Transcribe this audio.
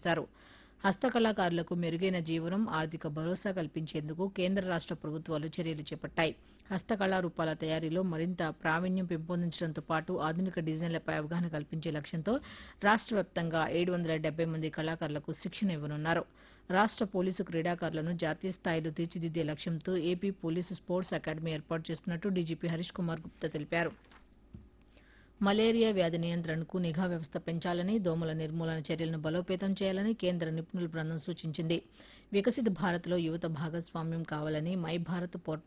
నిర్వహిస్తారు హస్తకళాకారులకు మెరుగైన జీవనం ఆర్థిక భరోసా కల్పించేందుకు కేంద్ర రాష్ట్ర ప్రభుత్వాలు చర్యలు చేపట్టాయి హస్తకళా రూపాల తయారీలో మరింత ప్రావీణ్యం పెంపొందించడంతో పాటు ఆధునిక డిజైన్లపై అవగాహన కల్పించే లక్ష్యంతో రాష్ట్ర వ్యాప్తంగా ఏడు వందల డెబ్బై మంది కళాకారులకు శిక్షణ ఇవ్వనున్నారు రాష్ట్ర పోలీసు క్రీడాకారులను జాతీయ స్థాయిలో తీర్చిదిద్దే లక్ష్యంతో ఏపీ పోలీసు స్పోర్ట్స్ అకాడమీ ఏర్పాటు చేస్తున్నట్టు డీజీపీ హరీష్ కుమార్ గుప్తా తెలిపారు మలేరియా వ్యాధి నియంత్రణకు నిఘా వ్యవస్థ పెంచాలని దోమల నిర్మూలన చర్యలను బలోపేతం చేయాలని కేంద్ర నిపుణుల బృందం సూచించింది వికసిత భారత్లో యువత భాగస్వామ్యం కావాలని మై భారత్ పోర్టల్